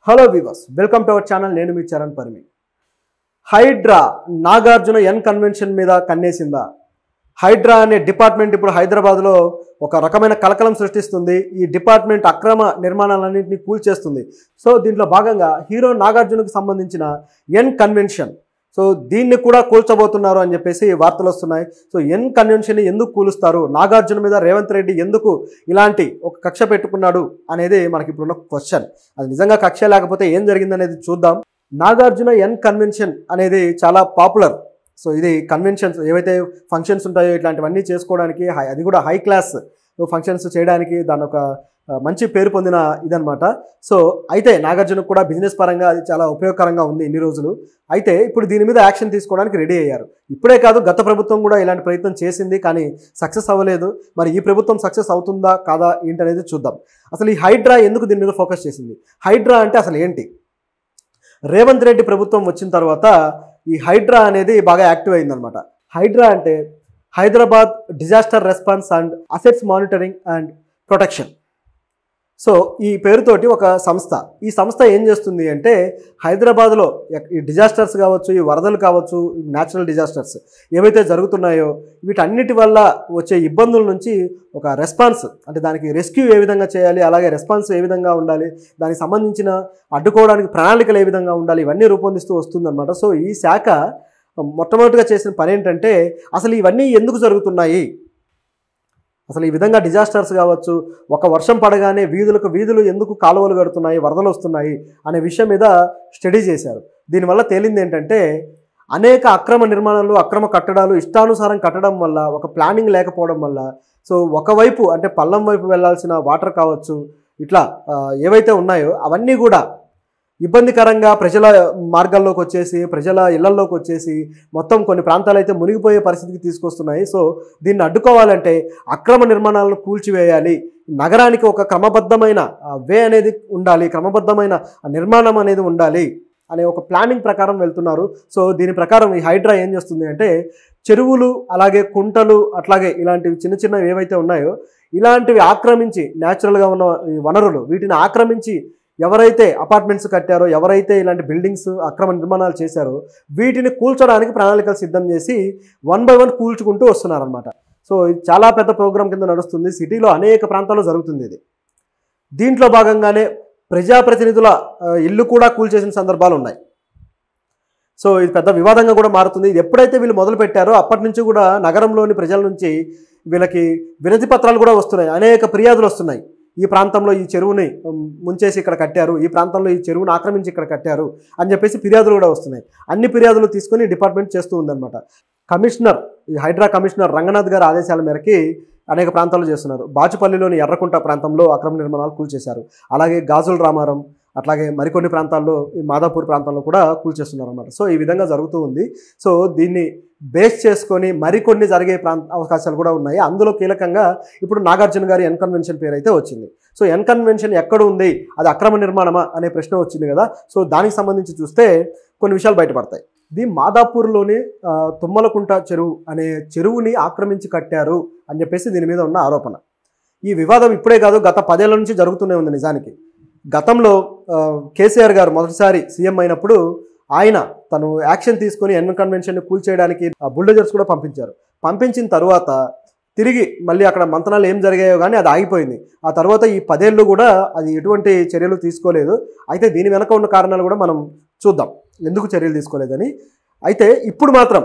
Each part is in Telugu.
hello viewers welcome to our channel నేను మీ చరణ్ పరిమి హైడ్రా నాగార్జున ఎన్ కన్వెన్షన్ మీద కన్నేసిందా హైడ్రా అనే డిపార్ట్మెంట్ ఇప్పుడు హైదరాబాద్లో ఒక రకమైన కలకలం సృష్టిస్తుంది ఈ డిపార్ట్మెంట్ అక్రమ నిర్మాణాలన్నింటినీ కూల్చేస్తుంది సో దీంట్లో భాగంగా హీరో నాగార్జునకు సంబంధించిన ఎన్ కన్వెన్షన్ సో దీన్ని కూడా కూల్చబోతున్నారు అని చెప్పేసి వార్తలు వస్తున్నాయి సో ఎన్ కన్వెన్షన్ని ఎందుకు కూలుస్తారు నాగార్జున మీద రేవంత్ రెడ్డి ఎందుకు ఇలాంటి ఒక కక్ష పెట్టుకున్నాడు అనేది మనకి ఇప్పుడున్న క్వశ్చన్ అది నిజంగా కక్ష లేకపోతే ఏం జరిగిందనేది చూద్దాం నాగార్జున ఎన్ కన్వెన్షన్ అనేది చాలా పాపులర్ సో ఇది కన్వెన్షన్స్ ఏవైతే ఫంక్షన్స్ ఉంటాయో ఇట్లాంటివన్నీ చేసుకోవడానికి హై అది కూడా హై క్లాస్ ఫంక్షన్స్ చేయడానికి దాని ఒక ఆ, మంచి పేరు పొందిన ఇదనమాట సో అయితే నాగార్జునకు కూడా బిజినెస్ పరంగా అది చాలా ఉపయోగకరంగా ఉంది ఇన్ని రోజులు అయితే ఇప్పుడు దీని మీద యాక్షన్ తీసుకోవడానికి రెడీ అయ్యారు ఇప్పుడే కాదు గత ప్రభుత్వం కూడా ఇలాంటి ప్రయత్నం చేసింది కానీ సక్సెస్ అవ్వలేదు మరి ఈ ప్రభుత్వం సక్సెస్ అవుతుందా కాదా ఏంటనేది చూద్దాం అసలు ఈ హైడ్రా ఎందుకు దీని మీద ఫోకస్ చేసింది హైడ్రా అంటే అసలు ఏంటి రేవంత్ రెడ్డి ప్రభుత్వం వచ్చిన తర్వాత ఈ హైడ్రా అనేది బాగా యాక్టివ్ అయిందనమాట హైడ్రా అంటే Hyderabad disaster response and assets monitoring and protection so ఈ పేరుతోటి ఒక సంస్థ ఈ సంస్థ ఏం చేస్తుంది అంటే హైదరాబాద్లో ఎక్- ఈ డిజాస్టర్స్ కావచ్చు ఈ వరదలు కావచ్చు న్యాచురల్ డిజాస్టర్స్ ఏవైతే జరుగుతున్నాయో వీటన్నిటి వల్ల వచ్చే ఇబ్బందుల నుంచి ఒక రెస్పాన్స్ అంటే దానికి రెస్క్యూ ఏ విధంగా చేయాలి అలాగే రెస్పాన్స్ ఏ విధంగా ఉండాలి దానికి సంబంధించిన అడ్డుకోవడానికి ప్రణాళికలు ఏ విధంగా ఉండాలి ఇవన్నీ రూపొందిస్తూ వస్తుందన్నమాట సో ఈ శాఖ మొట్టమొదటిగా చేసిన పని ఏంటంటే అసలు ఇవన్నీ ఎందుకు జరుగుతున్నాయి అసలు ఈ విధంగా డిజాస్టర్స్ కావచ్చు ఒక వర్షం పడగానే వీధులకు వీధులు ఎందుకు కాలువలు కడుతున్నాయి వరదలు వస్తున్నాయి అనే విషయం మీద స్టడీ చేశారు దీనివల్ల తేలింది ఏంటంటే అనేక అక్రమ నిర్మాణాలు అక్రమ కట్టడాలు ఇష్టానుసారం కట్టడం వల్ల ఒక ప్లానింగ్ లేకపోవడం వల్ల సో ఒకవైపు అంటే పల్లం వైపు వెళ్ళాల్సిన వాటర్ కావచ్చు ఇట్లా ఆ, ఏవైతే ఉన్నాయో అవన్నీ కూడా ఇబ్బందికరంగా ప్రజల మార్గాల్లోకి వచ్చేసి ప్రజల ఇళ్లల్లోకి వచ్చేసి మొత్తం కొన్ని ప్రాంతాలు అయితే మునిగిపోయే పరిస్థితికి తీసుకొస్తున్నాయి సో దీన్ని అడ్డుకోవాలంటే అక్రమ నిర్మాణాలను కూల్చివేయాలి నగరానికి ఒక క్రమబద్ధమైన వే అనేది ఉండాలి క్రమబద్ధమైన ఆ నిర్మాణం అనేది ఉండాలి అనే ఒక ప్లానింగ్ ప్రకారం వెళ్తున్నారు సో దీని ప్రకారం ఈ హైడ్రా ఏం చేస్తుంది అంటే చెరువులు అలాగే కుంటలు అట్లాగే ఇలాంటివి చిన్న చిన్నవి ఏవైతే ఉన్నాయో ఇలాంటివి ఆక్రమించి న్యాచురల్గా ఉన్న ఈ వనరులు వీటిని ఆక్రమించి ఎవరైతే అపార్ట్మెంట్స్ కట్టారో ఎవరైతే ఇలాంటి బిల్డింగ్స్ అక్రమ నిర్మాణాలు చేశారో వీటిని కూల్చడానికి ప్రణాళికలు సిద్ధం చేసి వన్ బై వన్ కూల్చుకుంటూ వస్తున్నారనమాట సో ఇది చాలా పెద్ద ప్రోగ్రాం కింద నడుస్తుంది సిటీలో అనేక ప్రాంతాల్లో జరుగుతుంది ఇది దీంట్లో భాగంగానే ప్రజాప్రతినిధుల ఆ, ఇల్లు కూడా కూల్చేసిన సందర్భాలు ఉన్నాయి సో ఇది పెద్ద వివాదంగా కూడా మారుతుంది ఇది ఎప్పుడైతే వీళ్ళు మొదలు పెట్టారో అప్పటి నుంచి కూడా నగరంలోని ప్రజల నుంచి వీళ్ళకి వినతి పత్రాలు కూడా వస్తున్నాయి అనేక ఫిర్యాదులు వస్తున్నాయి ఈ ప్రాంతంలో ఈ చెరువుని ఉమ్, ముంచేసి ఇక్కడ కట్టారు ఈ ప్రాంతంలో ఈ చెరువును ఆక్రమించి ఇక్కడ కట్టారు అని చెప్పేసి ఫిర్యాదులు కూడా వస్తున్నాయి అన్ని ఫిర్యాదులు తీసుకొని డిపార్ట్మెంట్ చేస్తూ ఉందన్నమాట కమిషనర్ ఈ హైడ్రా కమిషనర్ రంగనాథ్ గారి ఆదేశాల మేరకి అనేక ప్రాంతాల్లో చేస్తున్నారు బాచుపల్లిలోని ఎర్రకుంట ప్రాంతంలో అక్రమ నిర్మాణాలు కూల్చేశారు అలాగే గాజుల రామారం అట్లాగే మరికొన్ని ప్రాంతాల్లో ఈ మాదాపూర్ ప్రాంతాల్లో కూడా కూల్చేస్తున్నారు అనమాట సో ఈ విధంగా జరుగుతూ ఉంది సో దీన్ని బేస్ చేసుకొని మరికొన్ని జరిగే ప్రాంత అవకాశాలు కూడా ఉన్నాయి అందులో కీలకంగా ఇప్పుడు నాగార్జున గారి ఎన్ కన్వెన్షన్ పేరు అయితే వచ్చింది సో ఎన్ కన్వెన్షన్ ఎక్కడ ఉంది అది అక్రమ నిర్మాణమా అనే ప్రశ్న వచ్చింది కదా సో దానికి సంబంధించి చూస్తే కొన్ని విషయాలు బయటపడతాయి ఇది మాదాపూర్లోని ఆ, తుమ్మలకుంట చెరువు అనే చెరువుని ఆక్రమించి కట్టారు అని చెప్పేసి దీని మీద ఉన్న ఆరోపణ ఈ వివాదం ఇప్పుడే కాదు గత పదేళ్ల నుంచి జరుగుతూనే ఉంది నిజానికి గతంలో ఆ, కేసీఆర్ గారు మొదటిసారి సీఎం అయినప్పుడు ఆయన తను యాక్షన్ తీసుకొని ఎన్ కన్వెన్షన్ని కూల్చేయడానికి బుల్డోజర్స్ కూడా పంపించారు పంపించిన తర్వాత తిరిగి మళ్ళీ అక్కడ మంతనాలు ఏం జరిగాయో కానీ అది ఆగిపోయింది ఆ తర్వాత ఈ పదేళ్ళు కూడా అది ఎటువంటి చర్యలు తీసుకోలేదు అయితే దీని వెనక ఉన్న కారణాలు కూడా మనం చూద్దాం ఎందుకు చర్యలు తీసుకోలేదని అయితే ఇప్పుడు మాత్రం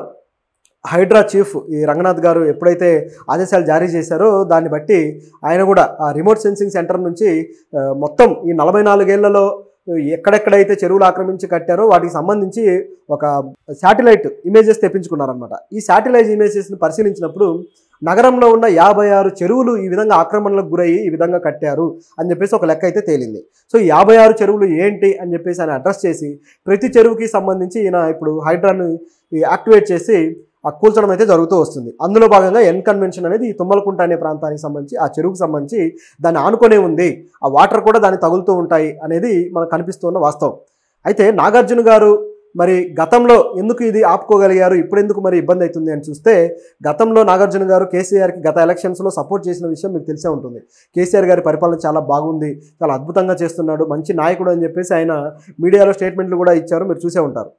హైడ్రా చీఫ్ ఈ రంగనాథ్ గారు ఎప్పుడైతే ఆదేశాలు జారీ చేశారో దాన్ని బట్టి ఆయన కూడా ఆ రిమోట్ సెన్సింగ్ సెంటర్ నుంచి ఆ, మొత్తం ఈ నలభై నాలుగేళ్లలో ఎక్కడెక్కడైతే చెరువులు ఆక్రమించి కట్టారో వాటికి సంబంధించి ఒక శాటిలైట్ ఇమేజెస్ తెప్పించుకున్నారనమాట ఈ శాటిలైట్ ఇమేజెస్ని పరిశీలించినప్పుడు నగరంలో ఉన్న యాభై ఆరు చెరువులు ఈ విధంగా ఆక్రమణలకు గురయ్యి ఈ విధంగా కట్టారు అని చెప్పేసి ఒక లెక్క అయితే తేలింది సో ఈ యాభై ఆరు చెరువులు ఏంటి అని చెప్పేసి ఆయన అడ్రస్ చేసి ప్రతి చెరువుకి సంబంధించి ఈయన ఇప్పుడు హైడ్రాను యాక్టివేట్ చేసి ఆ కూల్చడం అయితే జరుగుతూ వస్తుంది అందులో భాగంగా ఎన్ కన్వెన్షన్ అనేది ఈ తుమ్మలకుంట అనే ప్రాంతానికి సంబంధించి ఆ చెరువుకు సంబంధించి దాన్ని ఆనుకొనే ఉంది ఆ వాటర్ కూడా దాన్ని తగులుతూ ఉంటాయి అనేది మనకు కనిపిస్తున్న వాస్తవం అయితే నాగార్జున గారు మరి గతంలో ఎందుకు ఇది ఆపుకోగలిగారు ఇప్పుడు ఎందుకు మరి ఇబ్బంది అవుతుంది అని చూస్తే గతంలో నాగార్జున గారు కేసీఆర్కి గత ఎలక్షన్స్లో సపోర్ట్ చేసిన విషయం మీకు తెలిసే ఉంటుంది కేసీఆర్ గారి పరిపాలన చాలా బాగుంది చాలా అద్భుతంగా చేస్తున్నాడు మంచి నాయకుడు అని చెప్పేసి ఆయన మీడియాలో స్టేట్మెంట్లు కూడా ఇచ్చారు మీరు చూసే ఉంటారు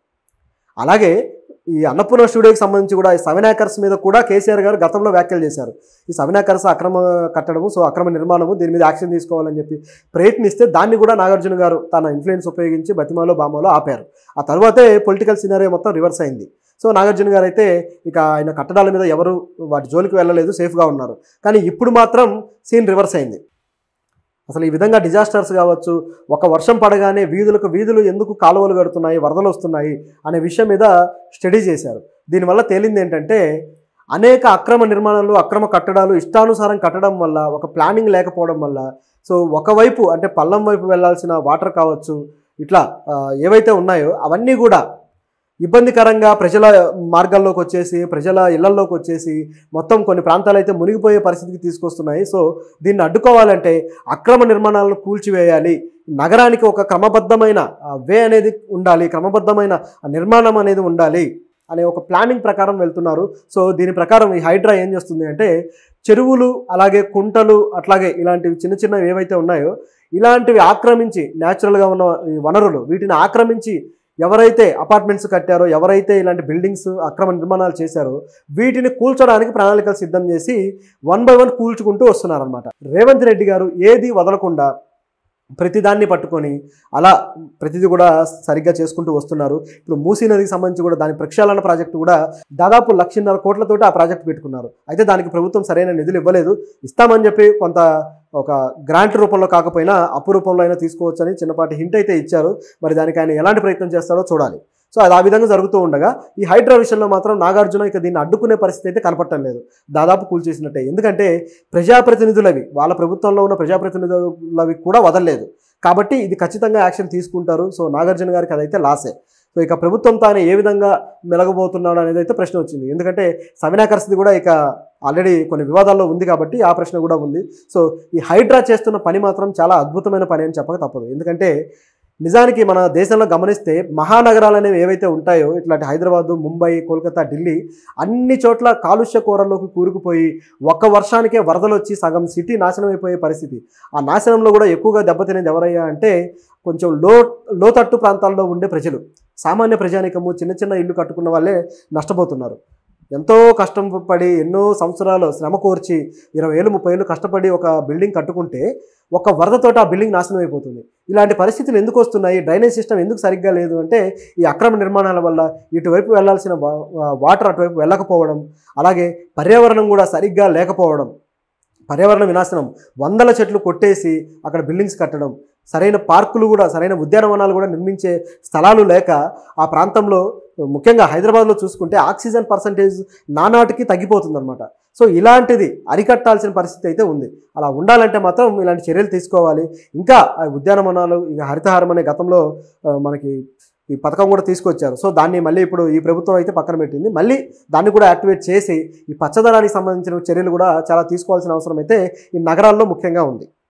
అలాగే ఈ అన్నపూర్ణ స్టూడియోకి సంబంధించి కూడా ఈ సెవెన్ ఏకర్స్ మీద కూడా కేసీఆర్ గారు గతంలో వ్యాఖ్యలు చేశారు ఈ సెవెన్ ఏకర్స్ అక్రమ కట్టడము సో అక్రమ నిర్మాణము దీని మీద యాక్షన్ తీసుకోవాలని చెప్పి ప్రయత్నిస్తే దాన్ని కూడా నాగార్జున గారు తన ఇన్ఫ్లుయెన్స్ ఉపయోగించి బతిమాలో బామాలో ఆపారు ఆ తర్వాతే పొలిటికల్ సినారియో మొత్తం రివర్స్ అయింది సో నాగార్జున గారు అయితే ఇక ఆయన కట్టడాల మీద ఎవరు వాటి జోలికి వెళ్ళలేదు సేఫ్గా ఉన్నారు కానీ ఇప్పుడు మాత్రం సీన్ రివర్స్ అయింది అసలు ఈ విధంగా డిజాస్టర్స్ కావచ్చు ఒక వర్షం పడగానే వీధులకు వీధులు ఎందుకు కాలువలు కడుతున్నాయి వరదలు వస్తున్నాయి అనే విషయం మీద స్టడీ చేశారు దీనివల్ల తేలింది ఏంటంటే అనేక అక్రమ నిర్మాణాలు అక్రమ కట్టడాలు ఇష్టానుసారం కట్టడం వల్ల ఒక ప్లానింగ్ లేకపోవడం వల్ల సో ఒకవైపు అంటే పల్లం వైపు వెళ్ళాల్సిన వాటర్ కావచ్చు ఇట్లా ఆ, ఏవైతే ఉన్నాయో అవన్నీ కూడా ఇబ్బందికరంగా ప్రజల మార్గాల్లోకి వచ్చేసి ప్రజల ఇళ్లల్లోకి వచ్చేసి మొత్తం కొన్ని ప్రాంతాలు అయితే మునిగిపోయే పరిస్థితికి తీసుకొస్తున్నాయి సో దీన్ని అడ్డుకోవాలంటే అక్రమ నిర్మాణాలను కూల్చివేయాలి నగరానికి ఒక క్రమబద్ధమైన వే అనేది ఉండాలి క్రమబద్ధమైన ఆ నిర్మాణం అనేది ఉండాలి అనే ఒక ప్లానింగ్ ప్రకారం వెళ్తున్నారు సో దీని ప్రకారం ఈ హైడ్రా ఏం చేస్తుంది అంటే చెరువులు అలాగే కుంటలు అట్లాగే ఇలాంటివి చిన్న చిన్నవి ఏవైతే ఉన్నాయో ఇలాంటివి ఆక్రమించి న్యాచురల్గా ఉన్న ఈ వనరులు వీటిని ఆక్రమించి ఎవరైతే అపార్ట్మెంట్స్ కట్టారో ఎవరైతే ఇలాంటి బిల్డింగ్స్ అక్రమ నిర్మాణాలు చేశారో వీటిని కూల్చడానికి ప్రణాళికలు సిద్ధం చేసి వన్ బై వన్ కూల్చుకుంటూ వస్తున్నారనమాట రేవంత్ రెడ్డి గారు ఏది వదలకుండా ప్రతిదాన్ని పట్టుకొని అలా ప్రతిదీ కూడా సరిగ్గా చేసుకుంటూ వస్తున్నారు ఇప్పుడు మూసీ నదికి సంబంధించి కూడా దాని ప్రక్షాళన ప్రాజెక్టు కూడా దాదాపు లక్షన్నర కోట్లతోటి ఆ ప్రాజెక్ట్ పెట్టుకున్నారు అయితే దానికి ప్రభుత్వం సరైన నిధులు ఇవ్వలేదు ఇస్తామని చెప్పి కొంత ఒక గ్రాంట్ రూపంలో కాకపోయినా అప్పు రూపంలో అయినా తీసుకోవచ్చని చిన్నపాటి హింట్ అయితే ఇచ్చారు మరి దానికి ఆయన ఎలాంటి ప్రయత్నం చేస్తారో చూడాలి సో అది ఆ విధంగా జరుగుతూ ఉండగా ఈ హైడ్రా విషయంలో మాత్రం నాగార్జున ఇక దీన్ని అడ్డుకునే పరిస్థితి అయితే కనపడటం లేదు దాదాపు కూల్చేసినట్టే ఎందుకంటే ప్రజాప్రతినిధులవి వాళ్ళ ప్రభుత్వంలో ఉన్న ప్రజాప్రతినిధులవి కూడా వదలలేదు కాబట్టి ఇది ఖచ్చితంగా యాక్షన్ తీసుకుంటారు సో నాగార్జున గారికి అదైతే లాసే సో ఇక ప్రభుత్వం తాను ఏ విధంగా మెలగబోతున్నాడు అనేది అయితే ప్రశ్న వచ్చింది ఎందుకంటే సవినాకర్స్ది కూడా ఇక ఆల్రెడీ కొన్ని వివాదాల్లో ఉంది కాబట్టి ఆ ప్రశ్న కూడా ఉంది సో ఈ హైడ్రా చేస్తున్న పని మాత్రం చాలా అద్భుతమైన పని అని చెప్పక తప్పదు ఎందుకంటే నిజానికి మన దేశంలో గమనిస్తే మహానగరాలు అనేవి ఏవైతే ఉంటాయో ఇట్లాంటి హైదరాబాదు ముంబై కోల్కతా ఢిల్లీ అన్ని చోట్ల కాలుష్య కూరల్లోకి కూరుకుపోయి ఒక్క వర్షానికే వరదలు వచ్చి సగం సిటీ నాశనం అయిపోయే పరిస్థితి ఆ నాశనంలో కూడా ఎక్కువగా దెబ్బతినేది ఎవరయ్యా అంటే కొంచెం లో లోతట్టు ప్రాంతాల్లో ఉండే ప్రజలు సామాన్య ప్రజానికము చిన్న చిన్న ఇల్లు కట్టుకున్న వాళ్ళే నష్టపోతున్నారు ఎంతో కష్టం పడి ఎన్నో సంవత్సరాలు శ్రమ కోర్చి ఇరవై ఏళ్ళు ముప్పై ఏళ్ళు కష్టపడి ఒక బిల్డింగ్ కట్టుకుంటే ఒక వరదతోటి ఆ బిల్డింగ్ నాశనం అయిపోతుంది ఇలాంటి పరిస్థితులు ఎందుకు వస్తున్నాయి డ్రైనేజ్ సిస్టమ్ ఎందుకు సరిగ్గా లేదు అంటే ఈ అక్రమ నిర్మాణాల వల్ల ఇటువైపు వెళ్ళాల్సిన వా- వాటర్ అటువైపు వెళ్ళకపోవడం అలాగే పర్యావరణం కూడా సరిగ్గా లేకపోవడం పర్యావరణ వినాశనం వందల చెట్లు కొట్టేసి అక్కడ బిల్డింగ్స్ కట్టడం సరైన పార్కులు కూడా సరైన ఉద్యానవనాలు కూడా నిర్మించే స్థలాలు లేక ఆ ప్రాంతంలో ముఖ్యంగా హైదరాబాద్లో చూసుకుంటే ఆక్సిజన్ పర్సంటేజ్ నానాటికి తగ్గిపోతుందన్నమాట సో ఇలాంటిది అరికట్టాల్సిన పరిస్థితి అయితే ఉంది అలా ఉండాలంటే మాత్రం ఇలాంటి చర్యలు తీసుకోవాలి ఇంకా ఆ ఉద్యానవనాలు ఇక హరితహారం అనే గతంలో ఆ, మనకి ఈ పథకం కూడా తీసుకొచ్చారు సో దాన్ని మళ్ళీ ఇప్పుడు ఈ ప్రభుత్వం అయితే పక్కన పెట్టింది మళ్ళీ దాన్ని కూడా యాక్టివేట్ చేసి ఈ పచ్చదనానికి సంబంధించిన చర్యలు కూడా చాలా తీసుకోవాల్సిన అవసరం అయితే ఈ నగరాల్లో ముఖ్యంగా ఉంది